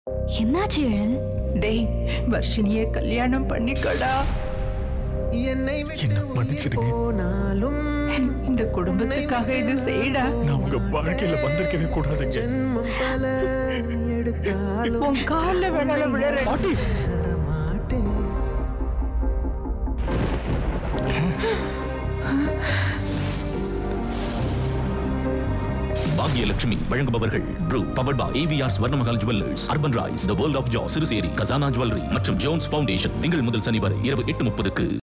என்னாச்சு எழில் டேய் வர்ஷினிய கல்யாணம் பண்ணிக்கடா என்னை விட்டு என்ன உயிர் மன்னிச்சிடுங்க. போனாலும் இந்த குடும்பத்துக்காக இது செய்டா நான் உங்க வாழ்க்கையில வந்திருக்கவே கூடாதுங்க ஜென்மம் பல எடுத்தாலும் உன் கால்ல வேணால விழற பாட்டி தரமாட்டேன் பாக்யலட்சுமி வழங்குபவர்கள் Bru powered by AVR Swarnamahal jewellers Urban Rise the world of ஜா சிறுசேரி கசானா ஜுவல்லரி மற்றும் ஜோன்ஸ் ஃபவுண்டேஷன் திங்கள் முதல் சனி வரை இரவு எட்டு முப்பதுக்கு